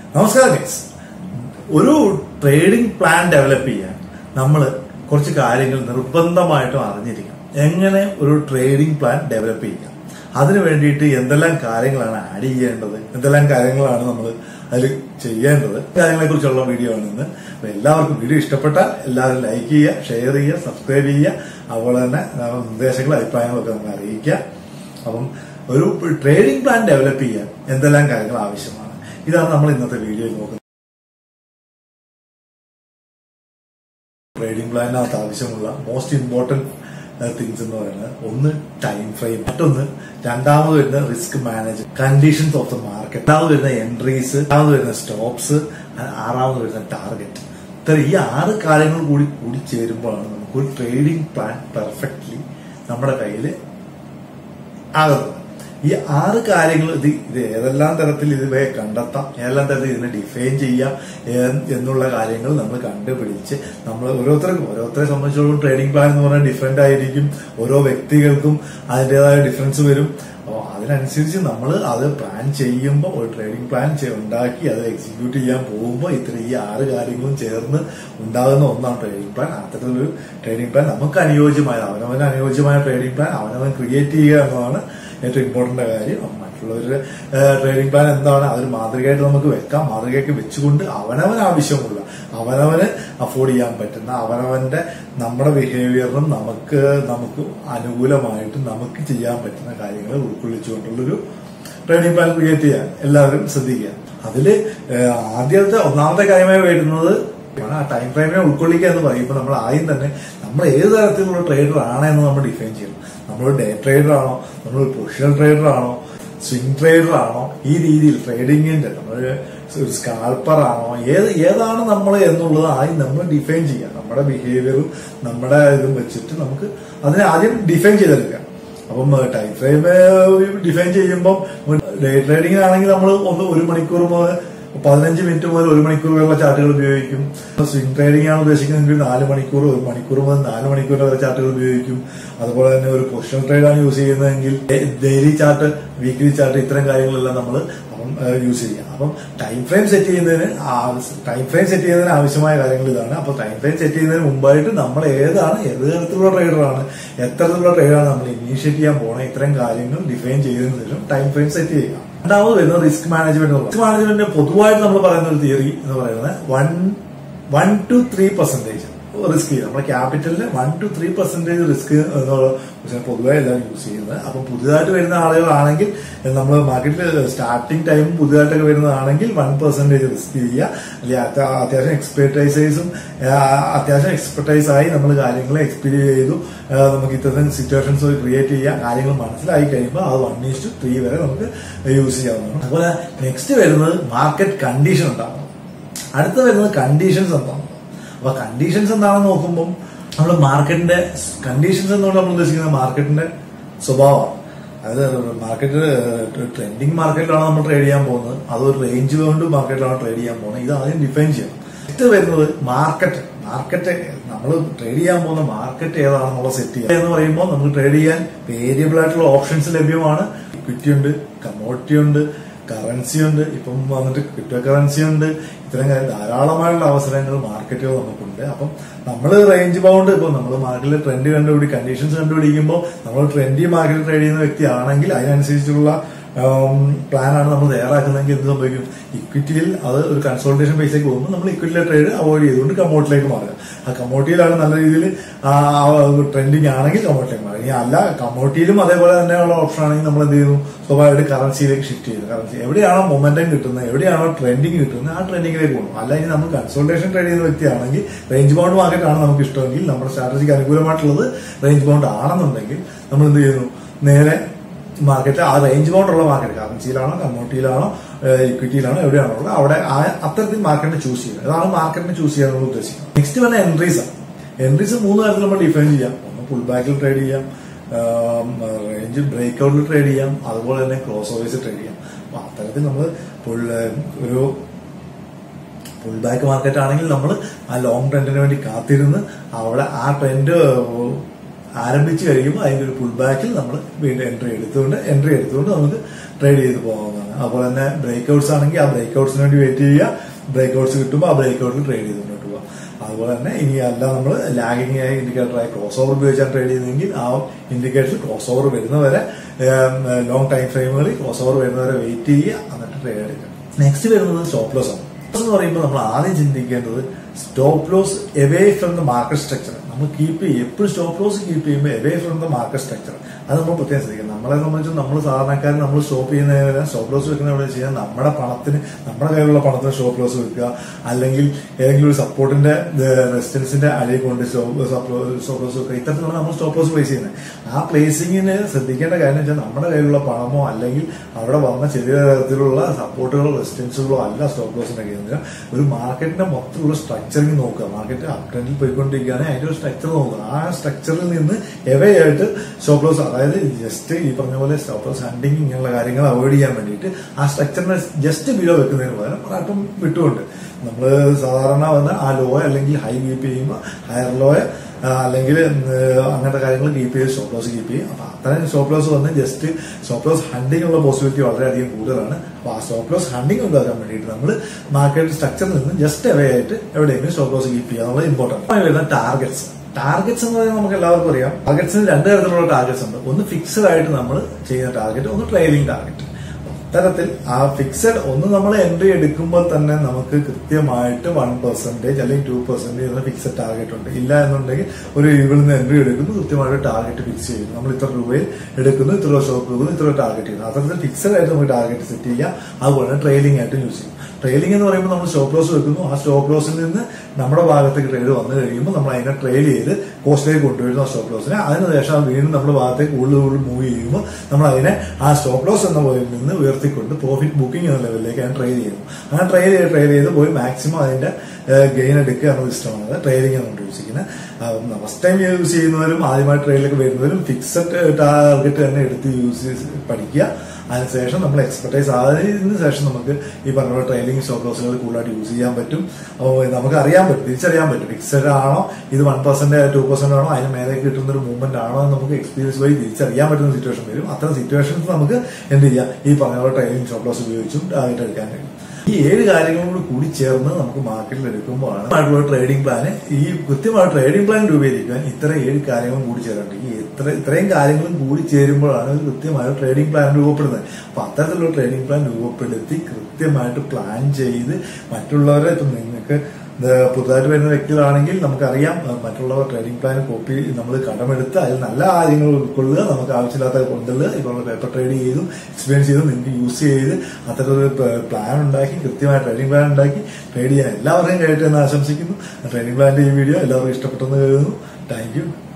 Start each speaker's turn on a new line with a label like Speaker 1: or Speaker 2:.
Speaker 1: നമസ്കാരം ഗൈസ് ഒരു trading plan develop ചെയ്യാൻ നമ്മൾ കുറച്ച് കാര്യങ്ങൾ നിർബന്ധമായിട്ടും അറിഞ്ഞിരിക്കണം എങ്ങനെ ഒരു ട്രേഡിംഗ് പ്ലാൻ ഡെവലപ്പ് ചെയ്യാം അതിനു വേണ്ടിയിട്ട് എന്തെല്ലാം കാര്യങ്ങളാണ് ആഡ് ചെയ്യേണ്ടത് എന്തെല്ലാം കാര്യങ്ങളാണ് നമ്മൾ അതിൽ ചെയ്യേണ്ടത് കാര്യങ്ങളെ കുറിച്ചുള്ള വീഡിയോ ആണ് ഇന്ന് അപ്പൊ എല്ലാവർക്കും വീഡിയോ ഇഷ്ടപ്പെട്ടാൽ എല്ലാവരും ലൈക്ക് ചെയ്യുക ഷെയർ ചെയ്യുക സബ്സ്ക്രൈബ് ചെയ്യുക അതുപോലെ തന്നെ ആ, നിർദ്ദേശങ്ങളും അഭിപ്രായങ്ങളൊക്കെ നമുക്ക് അറിയിക്കുക അപ്പം ഒരു ട്രേഡിംഗ് പ്ലാൻ ഡെവലപ്പ് ചെയ്യാൻ എന്തെല്ലാം കാര്യങ്ങൾ ആവശ്യമാണ് ഇതാണ് നമ്മൾ ഇന്നത്തെ വീഡിയോയിൽ നോക്കുന്നത് ട്രേഡിംഗ് പ്ലാനിനകത്ത് ആവശ്യമുള്ള മോസ്റ്റ് ഇമ്പോർട്ടന്റ് തിങ്സ് എന്ന് പറയുന്നത് ഒന്ന് ടൈം ഫ്രെയിം മറ്റൊന്ന് രണ്ടാമത് വരുന്ന risk manage conditions of the market രണ്ടാമത് വരുന്ന എൻട്രീസ് രണ്ടാമത് വരുന്ന സ്റ്റോപ്സ് ആറാമത് വരുന്ന ടാർഗറ്റ് ഇത്ര ഈ ആറ് കാര്യങ്ങൾ കൂടി കൂടി ചേരുമ്പോഴാണ് നമുക്ക് ഒരു ട്രേഡിംഗ് പ്ലാൻ പെർഫെക്റ്റ്ലി നമ്മുടെ കയ്യിൽ ആകുന്നത് ഈ ആറ് കാര്യങ്ങൾ ഇത് ഇത് ഏതെല്ലാം തരത്തിൽ ഇതുവരെ കണ്ടെത്താം ഏതെല്ലാം തരത്തിൽ ഇതിനെ ഡിഫൈൻ ചെയ്യാം ഏ- എന്നുള്ള കാര്യങ്ങൾ നമ്മൾ കണ്ടുപിടിച്ച് നമ്മൾ ഓരോരുത്തർക്കും ഓരോരുത്തരെ സംബന്ധിച്ചിടത്തോളം ട്രേഡിംഗ് പ്ലാൻ എന്ന് പറഞ്ഞാൽ ഡിഫറെന്റ് ആയിരിക്കും ഓരോ വ്യക്തികൾക്കും അതിൻ്റെതായ ഡിഫറൻസ് വരും അപ്പോൾ അതിനനുസരിച്ച് നമ്മൾ അത് പ്ലാൻ ചെയ്യുമ്പോൾ ഒരു ട്രേഡിംഗ് പ്ലാൻ ചെ- ഉണ്ടാക്കി അത് എക്സിക്യൂട്ട് ചെയ്യാൻ പോകുമ്പോൾ ഇത്ര ഈ ആറ് കാര്യങ്ങളും ചേർന്ന് ഉണ്ടാകുന്ന ഒന്നാണ് ട്രേഡിംഗ് പ്ലാൻ അത്തരത്തിലൊരു ട്രേഡിംഗ് പ്ലാൻ നമുക്ക് അനുയോജ്യമായ അവനവന് അനുയോജ്യമായ ട്രേഡിംഗ് പ്ലാൻ അവനവൻ ക്രിയേറ്റ് ചെയ്യുക എന്നതാണ് ഏറ്റവും ഇമ്പോർട്ടന്റ് കാര്യം മറ്റുള്ളവരുടെ ട്രേഡിംഗ് പ്ലാൻ എന്താണ് അതൊരു മാതൃകയായിട്ട് നമുക്ക് വെക്കാം മാതൃകയൊക്കെ വെച്ചുകൊണ്ട് അവനവൻ ആവശ്യമുള്ള അവനവന് അഫോർഡ് ചെയ്യാൻ പറ്റുന്ന അവനവന്റെ നമ്മുടെ ബിഹേവിയറിനും നമുക്ക് നമുക്ക് അനുകൂലമായിട്ട് നമുക്ക് ചെയ്യാൻ പറ്റുന്ന കാര്യങ്ങൾ ഉൾക്കൊള്ളിച്ചുകൊണ്ടുള്ളൊരു ട്രേഡിംഗ് പ്ലാൻ ക്രിയേറ്റ് ചെയ്യാൻ എല്ലാവരും ശ്രദ്ധിക്കുക അതില് ഏഹ്, ആദ്യത്തെ ഒന്നാമത്തെ കാര്യമായി വരുന്നത് ആ ടൈം ഫ്രെയിമിനെ ഉൾക്കൊള്ളിക്കുക എന്ന് പറയുമ്പോൾ നമ്മൾ ആദ്യം തന്നെ നമ്മൾ ഏത് തരത്തിലുള്ള ട്രേഡർ ആണെന്ന് നമ്മൾ ഡിഫൈൻ ചെയ്യണം നമ്മളൊരു ഡേ ട്രേഡർ ആണോ നമ്മളൊരു പൊസിഷണൽ ട്രേഡർ ആണോ സ്വിംഗ് ട്രേഡർ ആണോ ഈ രീതിയിൽ ട്രേഡിങ്ങിന്റെ നമ്മൾ ഒരു സ്കാൽപ്പർ ആണോ ഏത് ഏതാണ് നമ്മൾ എന്നുള്ളത് ആദ്യം നമ്മൾ ഡിഫൈൻ ചെയ്യുക നമ്മുടെ ബിഹേവിയറും നമ്മുടെ ഇതും വെച്ചിട്ട് നമുക്ക് അതിനെ ആദ്യം ഡിഫൈൻ ചെയ്തെടുക്കുക അപ്പം ടൈം ഫ്രെയിം ഡിഫൈൻ ചെയ്യുമ്പോൾ ഡേ ട്രേഡിംഗ് ആണെങ്കിൽ നമ്മൾ ഒന്ന് ഒരു മണിക്കൂർ മുതൽ പതിനഞ്ച് മിനിറ്റ് മുതൽ ഒരു മണിക്കൂർ വരെയുള്ള ചാർട്ടുകൾ ഉപയോഗിക്കും സ്വിംഗ് ട്രേഡിംഗ് ആണ് ഉദ്ദേശിക്കുന്നതെങ്കിൽ നാല് മണിക്കൂർ ഒരു മണിക്കൂർ മുതൽ നാല് മണിക്കൂർ വരെ ചാർട്ടുകൾ ഉപയോഗിക്കും അതുപോലെ തന്നെ ഒരു പൊസിഷണൽ ട്രേഡാണ് യൂസ് ചെയ്യുന്നതെങ്കിൽ ഡെയിലി ചാർട്ട് വീക്ക്ലി ചാർട്ട് ഇത്തരം കാര്യങ്ങളെല്ലാം നമ്മൾ യൂസ് ചെയ്യാം അപ്പം ടൈം ഫ്രെയിം സെറ്റ് ചെയ്യുന്നതിന് ടൈം ഫ്രെയിം സെറ്റ് ചെയ്യുന്നതിന് ആവശ്യമായ കാര്യങ്ങൾ ഇതാണ് അപ്പൊ ടൈം ഫ്രെയിം സെറ്റ് ചെയ്യുന്നതിന് മുമ്പായിട്ട് നമ്മൾ ഏതാണ് ഏത് തരത്തിലുള്ള ട്രേഡറാണ് എത്തരത്തിലുള്ള ട്രേഡാണ് നമ്മൾ ഇനീഷ്യേറ്റ് ചെയ്യാൻ പോണേ ഇത്തരം കാര്യങ്ങൾ ഡിഫൈൻ ചെയ്തതിനു ശേഷം ടൈം ഫ്രെയിം സെറ്റ് ചെയ്യുക രണ്ടാമത് വരുന്നത് റിസ്ക് മാനേജ്മെന്റ് റിസ്ക് മാനേജ്മെന്റ് പൊതുവായിട്ട് നമ്മൾ പറയുന്ന ഒരു തിയറി എന്ന് പറയുന്നത് one one two three percentage risk ചെയ്യും നമ്മുടെ ക്യാപിറ്റലിന് one two three percentage risk എന്നുള്ള പക്ഷേ പൊതുവെ എല്ലാവരും യൂസ് ചെയ്യുന്നത് അപ്പം പുതുതായിട്ട് വരുന്ന ആളുകളാണെങ്കിൽ നമ്മൾ മാർക്കറ്റിൽ സ്റ്റാർട്ടിംഗ് ടൈം പുതുതായിട്ടൊക്കെ വരുന്നതാണെങ്കിൽ വൺ പെർസെന്റേജ് റിസ്ക് ചെയ്യുക അല്ലെങ്കിൽ അത്യ- അത്യാവശ്യം എക്സ്പെർട്ടൈസേഴ്സും അത്യാവശ്യം എക്സ്പെർട്ടൈസ് ആയി നമ്മൾ കാര്യങ്ങൾ എക്സ്പീരിയൻസ് ചെയ്തു ആ, നമുക്ക് ഇത്തരം സിറ്റുവേഷൻസ് ക്രിയേറ്റ് ചെയ്യുക കാര്യങ്ങൾ മനസ്സിലായി കഴിയുമ്പോൾ അത് വൺ ഈസ് ടു ത്രീ വരെ നമുക്ക് യൂസ് ചെയ്യാവുന്നതാണ് അതുപോലെ നെക്സ്റ്റ് വരുന്നത് മാർക്കറ്റ് കണ്ടീഷൻ ഉണ്ടാകും അടുത്ത വരുന്നത് കണ്ടീഷൻസ് എന്താണ് അപ്പൊ കണ്ടീഷൻസ് എന്താണെന്ന് നോക്കുമ്പോൾ നമ്മൾ മാർക്കറ്റിന്റെ കണ്ടീഷൻസ് എന്നുകൊണ്ട് നമ്മൾ ഉദ്ദേശിക്കുന്നത് മാർക്കറ്റിന്റെ സ്വഭാവമാണ് അതായത് മാർക്കറ്റ് ട്രെൻഡിങ് മാർക്കറ്റിലാണ് നമ്മൾ ട്രേഡ് ചെയ്യാൻ പോകുന്നത് അതൊരു റേഞ്ച് കൊണ്ട് മാർക്കറ്റിലാണ് ട്രേഡ് ചെയ്യാൻ പോകുന്നത് ഇത് ആദ്യം ഡിഫൈൻ ചെയ്യണം നെക്സ്റ്റ് വരുന്നത് മാർക്കറ്റ് മാർക്കറ്റ് നമ്മൾ ട്രേഡ് ചെയ്യാൻ പോകുന്ന മാർക്കറ്റ് ഏതാണെന്നുള്ള സെറ്റ് ചെയ്യുക എന്ന് പറയുമ്പോൾ നമുക്ക് ട്രേഡ് ചെയ്യാൻ വേരിയബിൾ ആയിട്ടുള്ള ഓപ്ഷൻസ് ലഭ്യമാണ് ഇക്വിറ്റി ഉണ്ട് കമോഡിറ്റി ഉണ്ട് കറൻസി ഉണ്ട് ഇപ്പം വന്നിട്ട് ക്രിപ്റ്റോ കറൻസി ഉണ്ട് ഇത്തരം കാര്യം ധാരാളമായുള്ള അവസരങ്ങൾ മാർക്കറ്റുകൾ നമുക്കുണ്ട് അപ്പം നമ്മൾ റേഞ്ച് ബൗണ്ട് ഇപ്പം നമ്മൾ മാർക്കറ്റിൽ ട്രെൻഡ് കണ്ടുപിടി കണ്ടീഷൻസ് കണ്ടുപിടിക്കുമ്പോൾ നമ്മൾ ട്രെൻഡി മാർക്കറ്റിൽ ട്രേഡ് ചെയ്യുന്ന വ്യക്തിയാണെങ്കിൽ അതിനനുസരിച്ചുള്ള പ്ലാനാണ് നമ്മൾ തയ്യാറാക്കുന്നതെങ്കിൽ എന്ത് സംഭവിക്കും ഇക്വിറ്റിയിൽ അത് ഒരു കൺസോൾട്ടേഷൻ പൈസയ്ക്ക് പോകുമ്പോൾ നമ്മൾ ഇക്വിറ്റിയിലെ ട്രേഡ് അവോയ്ഡ് ചെയ്തുകൊണ്ട് കമോട്ടിലേക്ക് മാറുക ആ കമോട്ടിയിലാണ് നല്ല രീതിയിൽ ട്രെൻഡിങ് ആണെങ്കിൽ കമോട്ടിലേക്ക് മാറുക ഇനി അല്ല കമോട്ടിയിലും അതേപോലെ തന്നെയുള്ള ഓപ്ഷൻ ആണെങ്കിൽ നമ്മൾ എന്ത് ചെയ്യുന്നു സ്വാഭാവികമായിട്ട് കറൻസിയിലേക്ക് ഷിഫ്റ്റ് ചെയ്യുന്നു കറൻസി എവിടെയാണോ മൊമെന്റം കിട്ടുന്നത് എവിടെയാണോ ട്രെൻഡിങ് കിട്ടുന്നത് ആ ട്രെൻഡിങ്ങിലേക്ക് പോകും അല്ല ഇനി നമ്മൾ കൺസോൾട്ടേഷൻ ട്രേഡ് ചെയ്യുന്ന വ്യക്തിയാണെങ്കിൽ റേഞ്ച് ബൗണ്ട് മാർക്കറ്റ് ആണ് നമുക്ക് ഇഷ്ടമെങ്കിൽ നമ്മുടെ സ്ട്രാറ്റജിക്ക് അനുകൂലമായിട്ടുള്ളത് റേഞ്ച് ബൗണ്ട് ആണെന്നുണ്ടെങ്കിൽ നമ്മൾ എന്ത് ചെയ്യുന്നു നേരെ മാർക്കറ്റ് ആ റേഞ്ച് ബൗണ്ടുള്ള മാർക്കറ്റ് കറൻസിയിലാണോ കമ്മോട്ടിയിലാണോ ഇക്വിറ്റിയിലാണോ എവിടെയാണോ ഉള്ളത് അവിടെ ആ അത്തരത്തിൽ മാർക്കറ്റിനെ ചൂസ് ചെയ്യുന്നത് അതാണ് മാർക്കറ്റിനെ ചൂസ് ചെയ്യാൻ നമ്മൾ ഉദ്ദേശിക്കുന്നത് നെക്സ്റ്റ് വന്ന എൻട്രീസ് ആണ് എൻട്രീസ് മൂന്ന് തരത്തിൽ നമ്മൾ ഡിഫൈൻ ചെയ്യാം ഒന്ന് പുൾ ബാക്കിൽ ട്രേഡ് ചെയ്യാം റേഞ്ച് ബ്രേക്ക് ഔട്ടിൽ ട്രേഡ് ചെയ്യാം അതുപോലെ തന്നെ ക്രോസ് ഓവേഴ്സ് ട്രേഡ് ചെയ്യാം അപ്പൊ അത്തരത്തിൽ നമ്മൾ പുൾ ഒരു പുൾ ബാക്ക് മാർക്കറ്റ് ആണെങ്കിൽ നമ്മൾ ആ ലോങ് ട്രെൻഡിന് വേണ്ടി കാത്തിരുന്ന് അവിടെ ആ ട്രെൻഡ് ആരംഭിച്ചു കഴിയുമ്പോൾ അതിന്റെ ഒരു പുൾ ബാക്കിൽ നമ്മൾ വീണ്ടും എൻട്രി എടുത്തുകൊണ്ട് എൻട്രി എടുത്തുകൊണ്ട് നമുക്ക് ട്രേഡ് ചെയ്ത് പോകാവുന്നതാണ് അതുപോലെ തന്നെ ബ്രേക്ക്ഔട്ട്സ് ആണെങ്കിൽ ആ ബ്രേക്ക്ഔട്ട്സിന് വേണ്ടി വെയിറ്റ് ചെയ്യുക ബ്രേക്ക്ഔട്ട്സ് കിട്ടുമ്പോൾ ആ ബ്രേക്ക്ഔട്ടിൽ ട്രേഡ് ചെയ്ത് മുന്നോട്ട് പോകാം അതുപോലെ തന്നെ ഇനി അല്ല നമ്മൾ ലാഗിങ് ആയ ഇൻഡിക്കേറ്ററായി ക്രോസ് ഓവർ ഉപയോഗിച്ചാണ് ട്രേഡ് ചെയ്യുന്നതെങ്കിൽ ആ ഇൻഡിക്കേറ്റർ ക്രോസ് ഓവർ വരുന്നവരെ ലോങ് ടൈം ഫ്രെയിമുകളിൽ ക്രോസ് ഓവർ വരുന്നവരെ വെയിറ്റ് ചെയ്യുക എന്നിട്ട് ട്രേഡ് എടുക്കുക നെക്സ്റ്റ് വരുന്നത് സ്റ്റോപ്പ് ലോസ് ആണ് എന്ന് പറയുമ്പോൾ നമ്മൾ ആദ്യം ചിന്തിക്കേണ്ടത് stop loss away from the market structure നമ്മൾ കീപ്പ് ചെയ്യും എപ്പോഴും സ്റ്റോപ്പ് ലോസ് കീപ്പ് ചെയ്യുമ്പോൾ away from the market structure അത് നമ്മൾ പ്രത്യേകം ശ്രദ്ധിക്കണം നമ്മളെ സംബന്ധിച്ച് നമ്മൾ സാധാരണക്കാർ നമ്മൾ സ്റ്റോപ്പ് ചെയ്യുന്നതിന് സ്റ്റോപ്പ് ലോസ് വെക്കുന്ന എവിടെ വെച്ച് കഴിഞ്ഞാൽ നമ്മുടെ പണത്തിന് നമ്മുടെ കയ്യിലുള്ള പണത്തിന് സ്റ്റോപ്പ് ലോസ് വെക്കുക അല്ലെങ്കിൽ ഏതെങ്കിലും ഒരു സപ്പോർട്ടിന്റെ റെസിസ്റ്റൻസിന്റെ അടിയിൽ കൊണ്ട് സ്റ്റോപ്പ് ലോസ് വെക്കുക ഇത്തരത്തിലാണ് നമ്മൾ സ്റ്റോപ്പ് ലോസ് പ്ലേസ് ചെയ്യുന്നത് ആ പ്ലേസിങ്ങിന് ശ്രദ്ധിക്കേണ്ട കാര്യം വെച്ചാൽ നമ്മുടെ കയ്യിലുള്ള പണമോ അല്ലെങ്കിൽ അവിടെ വന്ന ചെറിയ തരത്തിലുള്ള സപ്പോർട്ടുകളോ റെസിസ്റ്റൻസുകളോ അല്ല സ്റ്റോപ്പ് ലോസിന്റെ കേന്ദ്രം ഒരു മാർക്കറ്റിന്റെ മൊത്തത്തിലുള്ള സ്ട്രക്ചറിങ് നോക്കുക മാർക്കറ്റ് അപ് ട്രെൻഡിൽ പോയിക്കൊണ്ടിരിക്കുകയാണെങ്കിൽ അതിന്റെ ഒരു സ്ട്രക്ചർ നോക്കുക ആ സ്ട്രക്ചറിൽ നിന്ന് എവേ ആയിട്ട് സ്റ്റോപ്പ് ലോസ് അതായത് ജസ്റ്റ് ഈ പറഞ്ഞ പോലെ സ്റ്റോപ്പ് ലോസ് ഹണ്ടിങ് ഇങ്ങനെയുള്ള കാര്യങ്ങൾ അവോയ്ഡ് ചെയ്യാൻ വേണ്ടിയിട്ട് ആ സ്ട്രക്ചറിനെ ജസ്റ്റ് ബിലോ വെക്കുന്നതിന് പകരം അല്പം വിട്ടുകൊണ്ട് നമ്മൾ സാധാരണ വന്ന് ആ ലോ അല്ലെങ്കിൽ ഹൈ കീപ്പ് ചെയ്യുമ്പോൾ ഹയർ ലോയെ അല്ലെങ്കിൽ അങ്ങനത്തെ കാര്യങ്ങൾ കീപ്പ് ചെയ്ത് സ്റ്റോപ്പ് ലോസ് കീപ്പ് ചെയ്യും അപ്പൊ അത്രയും സ്റ്റോപ്പ് ലോസ് വന്ന് ജസ്റ്റ് സ്റ്റോപ്പ് ലോസ് ഹണ്ടിങ് ഉള്ള പോസിബിലിറ്റി വളരെയധികം കൂടുതലാണ് അപ്പൊ ആ സ്റ്റോപ്പ് ലോസ് ഹണ്ടിങ് ഉണ്ടാക്കാൻ വേണ്ടിയിട്ട് നമ്മൾ മാർക്കറ്റ് സ്ട്രക്ചറിൽ നിന്ന് ജസ്റ്റ് അവേ ആയിട്ട് എവിടെയെങ്കിലും സ്റ്റോപ്പ് ലോസ് കീപ്പ് ചെയ്യുക എന്നുള്ളത് ഇമ്പോർട്ടന്റ് വരുന്ന ടാർഗറ്റ്സ് ടാർഗറ്റ്സ് എന്ന് പറയുന്നത് നമുക്ക് എല്ലാവർക്കും അറിയാം ടാർഗറ്റ്സിന് രണ്ട് തരത്തിലുള്ള ടാർഗറ്റ്സ് ഉണ്ട് ഒന്ന് ഫിക്സഡ് ആയിട്ട് നമ്മൾ ചെയ്യുന്ന ടാർഗറ്റ് ഒന്ന് ട്രെയിലിംഗ് ടാർഗറ്റ് അത്തരത്തിൽ ആ ഫിക്സഡ് ഒന്ന് നമ്മൾ എൻട്രി എടുക്കുമ്പോൾ തന്നെ നമുക്ക് കൃത്യമായിട്ട് വൺ പെർസെന്റേജ് അല്ലെങ്കിൽ ടു പെർസെന്റേജ് എന്ന ഫിക്സഡ് ടാർഗറ്റ് ഉണ്ട് ഇല്ല എന്നുണ്ടെങ്കിൽ ഒരു ഇവിടെ നിന്ന് എൻട്രി എടുക്കുന്നു കൃത്യമായിട്ട് ടാർഗറ്റ് ഫിക്സ് ചെയ്യുന്നു നമ്മൾ ഇത്ര രൂപയിൽ എടുക്കുന്നു ഇത്ര സ്റ്റോപ്പ് എടുക്കുന്നു ഇത്ര ടാർഗറ്റ് ചെയ്യുന്നു അത്തരത്തിൽ ഫിക്സഡ് ആയിട്ട് നമുക്ക് ടാർഗറ്റ് സെറ്റ് ചെയ്യാം അതുപോലെ ട്രെയിലിംഗ് ആയിട്ട് യൂസ് ചെയ്യും ട്രെയിലിംഗ് എന്ന് പറയുമ്പോൾ നമ്മൾ സ്റ്റോപ്പ് ലോസ് വെക്കുന്നു ആ സ്റ്റോപ്പ് ലോസിൽ നിന്ന് നമ്മുടെ ഭാഗത്തേക്ക് ട്രേഡ് വന്നു കഴിയുമ്പോൾ നമ്മൾ അതിനെ ട്രെയിൽ ചെയ്ത് കോസ്റ്റിലേക്ക് കൊണ്ടുവരുന്നു ആ സ്റ്റോപ്പ് ലോസിനെ അതിനുശേഷം വീണ്ടും നമ്മുടെ ഭാഗത്തേക്ക് കൂടുതൽ കൂടുതൽ മൂവ് ചെയ്യുമ്പോൾ നമ്മൾ അതിനെ ആ സ്റ്റോപ്പ് ലോസ് എന്ന പോയിന്റിൽ നിന്ന് ഉയർത്തിക്കൊണ്ട് പ്രോഫിറ്റ് ബുക്കിംഗ് എന്ന ലെവലിലേക്ക് ഞാൻ ട്രെയിൽ ചെയ്യുന്നു അങ്ങനെ ട്രെയിൽ ചെയ്ത് ട്രെയിൽ ചെയ്ത് പോയി മാക്സിമം അതിന്റെ ഗെയിൻ എടുക്കുക എന്ന സിസ്റ്റമാണ് ട്രെയിലിംഗ് എന്നുകൊണ്ട് യൂസിക്കുന്നത് ഫസ്റ്റ് ടൈം യൂസ് ചെയ്യുന്നവരും ആദ്യമായി ട്രെയിലേക്ക് വരുന്നവരും ഫിക്സഡ് ടാർഗറ്റ് തന്നെ എടുത്ത് യൂസ് ചെയ്ത് പഠിക്കുക അതിനുശേഷം നമ്മൾ എക്സ്പെർട്ടൈസ് ആയതിനു ശേഷം നമുക്ക് ഈ പറഞ്ഞ പോലെ ട്രെയിലിംഗ് സ്റ്റോപ്പ് ലോസുകൾ കൂടുതലായിട്ട് യൂസ് ചെയ്യാൻ പറ്റും അപ്പോൾ നമുക്ക് അറിയാൻ പറ്റും തിരിച്ചറിയാൻ പറ്റും ഫിക്സഡ് ആണോ ഇത് വൺ പെർസെന്റ് ടു പെർസെന്റ് ആണോ അതിന് മേലെ കിട്ടുന്ന ഒരു മൂവ്മെന്റ് ആണോ എന്ന് നമുക്ക് എക്സ്പീരിയൻസ് വഴി തിരിച്ചറിയാൻ പറ്റുന്ന സിറ്റുവേഷൻ വരും അത്തരം സിറ്റുവേഷൻസ് നമുക്ക് എന്ത് ചെയ്യാം ഈ പറഞ്ഞ പോലെ ട്രെയിലിംഗ് സ്റ്റോപ്പ് ലോസ് ഉപയോഗിച്ചും ടാർഗറ്റ് എടുക്കാൻ കഴിയും ഈ ഏഴ് കാര്യങ്ങളും കൂടി കൂടി ചേർന്ന് നമുക്ക് മാർക്കറ്റിൽ എടുക്കുമ്പോഴാണ് ആയിട്ടുള്ള ട്രേഡിംഗ് പ്ലാന് ഈ കൃത്യമായ ട്രേഡിംഗ് പ്ലാൻ രൂപീകരിക്കാൻ ഇത്ര ഏഴ് കാര്യങ്ങളും കൂടി ചേരേണ്ടത് ഈ ഇത്ര ഇത്രയും കാര്യങ്ങളും കൂടി ചേരുമ്പോഴാണ് ഒരു കൃത്യമായ ട്രേഡിംഗ് പ്ലാൻ രൂപപ്പെടുന്നത് അപ്പൊ അത്തരത്തിലുള്ള ട്രേഡിംഗ് പ്ലാൻ രൂപപ്പെടുത്തി കൃത്യമായിട്ട് പ്ലാൻ ചെയ്ത് മറ്റുള്ളവരെ ഇപ്പം നിങ്ങൾക്ക് പുതുതായിട്ട് വരുന്ന വ്യക്തികളാണെങ്കിൽ നമുക്കറിയാം മറ്റുള്ളവർ ട്രേഡിംഗ് പ്ലാൻ കോപ്പി നമ്മൾ കടമെടുത്ത് അതിൽ നല്ല കാര്യങ്ങൾ ഉൾക്കൊള്ളുക നമുക്ക് ആവശ്യമില്ലാത്ത കൊണ്ടുള്ളുക ഇപ്പോൾ പേപ്പർ ട്രേഡ് ചെയ്തും എക്സ്പീരിയൻസ് ചെയ്തും നിങ്ങൾക്ക് യൂസ് ചെയ്ത് അത്തരത്തിലൊരു പ്ലാൻ ഉണ്ടാക്കി കൃത്യമായ ട്രേഡിംഗ് പ്ലാൻ ഉണ്ടാക്കി ട്രേഡ് ചെയ്യാൻ എല്ലാവർക്കും കഴിയട്ടെ എന്ന് ആശംസിക്കുന്നു ട്രേഡിംഗ് പ്ലാന്റെ ഈ വീഡിയോ എല്ലാവർക്കും ഇഷ്ടപ്പെട്ടെന്ന് കരുതുന്നു താങ്ക് യു